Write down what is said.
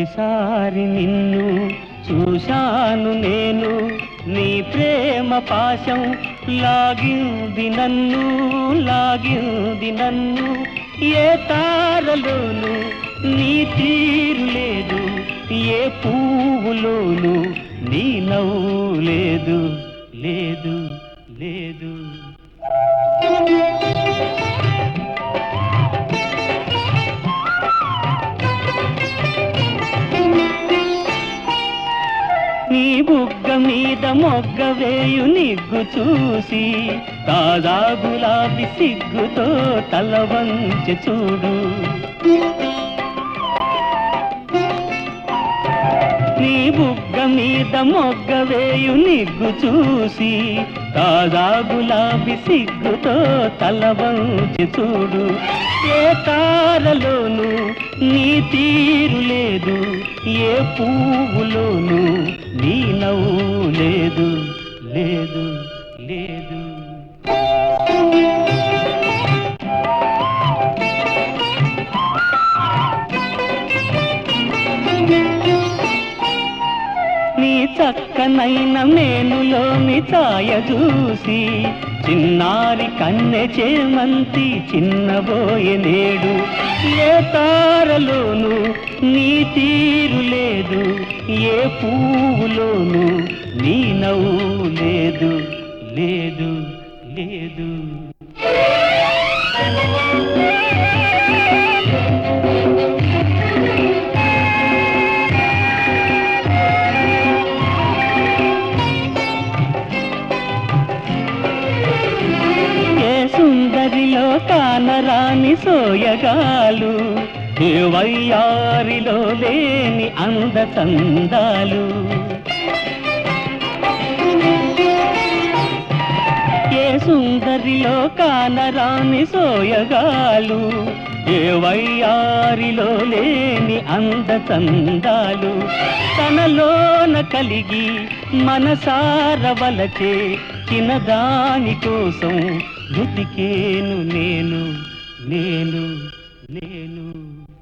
తొలిసారి నిన్ను చూశాను నేను నీ ప్రేమ పాశం లాగింది నన్ను లాగింది నన్ను ఏ తారలోను నీ తీరు లేదు ఏ పువ్వులోను నీ నవ్వు లేదు లేదు లేదు నీ బుగ్గ మీద మొగ్గ వేయు నిగ్గు చూసి తాజా గులాబీ సిగ్గుతో తల వంచి చూడు నీ బుగ్గ మీద మొగ్గ వేయు నిగ్గు చూసి తాజా గులాబీ సిగ్గుతో తల వంచి చూడు ఏ తారలోను నీ తీరు లేదు ఏ పువ్వులోను నీ నవ్వు లేదు లేదు లేదు నీ చక్కనైన మేనులోని ఛాయ చూసి చిన్నారి కన్నె చేమంతి చిన్నబోయే నేడు ఏ తారలోను నీ తీరు లేదు ఏ పువ్వులోను నీ నవ్వు లేదు లేదు లేదు ఏ సుందరిలో కానరాని సోయగాలు ఏ వయ్యారిలో లేని అంద చందాలు ఏ సుందరిలో కానరాని సోయగాలు ఏ వయ్యారిలో లేని అంద చందాలు తనలోన కలిగి మనసార వలచే చిన్నదాని కోసం బ్రతికేను నేను నేను నేను